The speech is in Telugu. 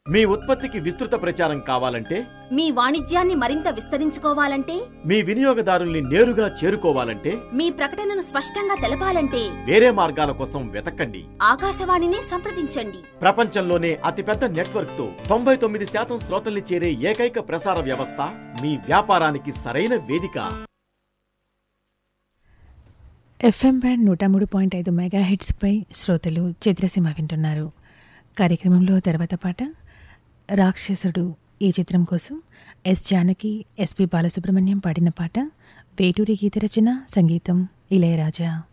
మీ ఉత్పత్తికి విస్తృత ప్రచారం కావాలంటే మీ వాణిజ్యాన్ని మరింత విస్తరించుకోవాలంటే మీ వినియోగదారుల్ని నేరుగా చేరుకోవాలంటే మీ ప్రకటనను స్పష్టంగా తెలపాలంటే వేరే మార్గాల కోసం వెతకండి ఆకాశవాణిని సంప్రదించండి ప్రపంచంలోనే అతిపెద్ద నెట్వర్క్ తో తొంభై తొమ్మిది శాతం శ్రోతల్ని చేరే ఏకైక ప్రసార వ్యవస్థ మీ వ్యాపారానికి సరైన వేదిక ఎఫ్ఎం బ్యాండ్ నూట మూడు పాయింట్ ఐదు మెగా హిట్స్పై శ్రోతలు చిత్రసీమ వింటున్నారు కార్యక్రమంలో తర్వాత పాట రాక్షసుడు ఈ చిత్రం కోసం ఎస్ జానకి ఎస్పి బాలసుబ్రహ్మణ్యం పాడిన పాట వేటూరి గీత రచన సంగీతం ఇళయరాజా